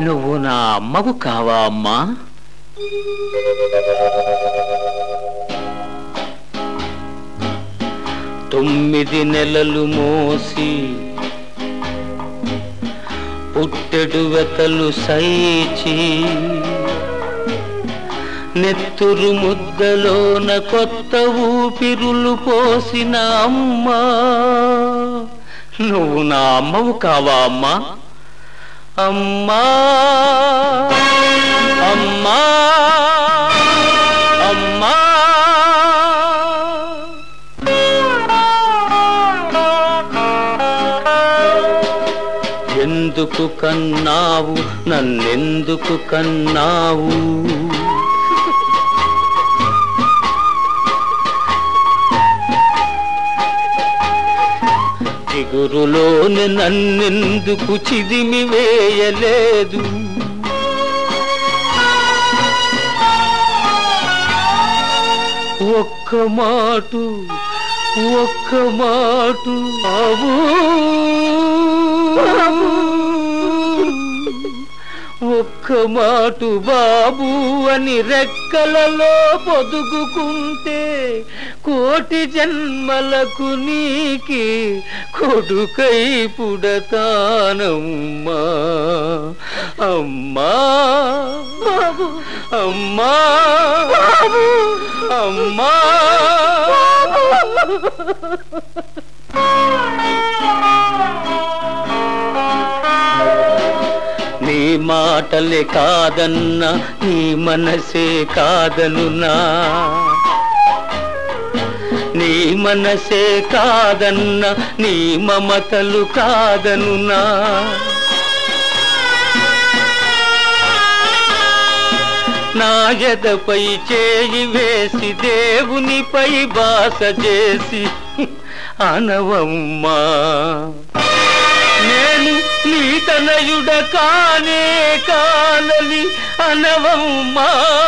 నువ్వు నా అమ్మవు కావా అమ్మా తొమ్మిది నెలలు మోసి పుట్టెడు వెతలు సైచి నెత్తురు ముద్దలోన కొత్త ఊపిరులు పోసిన అమ్మా నువ్వు నా అమ్మవు కావా అమ్మా అమ్మా అమ్మా అమ్మా ఎందుకు కన్నావు నన్నెందుకు కన్నావు చిగురులోని నన్నెందుకు చిదిమి వేయలేదు ఒక్క మాటు ఒక్క మాటు బాబూ ఒక్క మాటు బాబు అని రెక్కలలో పొదుగుకుంటే కోటి జన్మలకు నీకి కొడుకై పుడతానమ్మా అమ్మా బాబు అమ్మా బాబు అమ్మా నీ మాటలే కాదన్నా నీ మనసే కాదనునా నీ మనసే కాదన్నా నీ మమతలు కాదనునా నా ఎదపై చేయి వేసి దేవునిపై బాస చేసి అనవమ్మా నేను నీ తనయుడ కానే కానని అనవమ్మా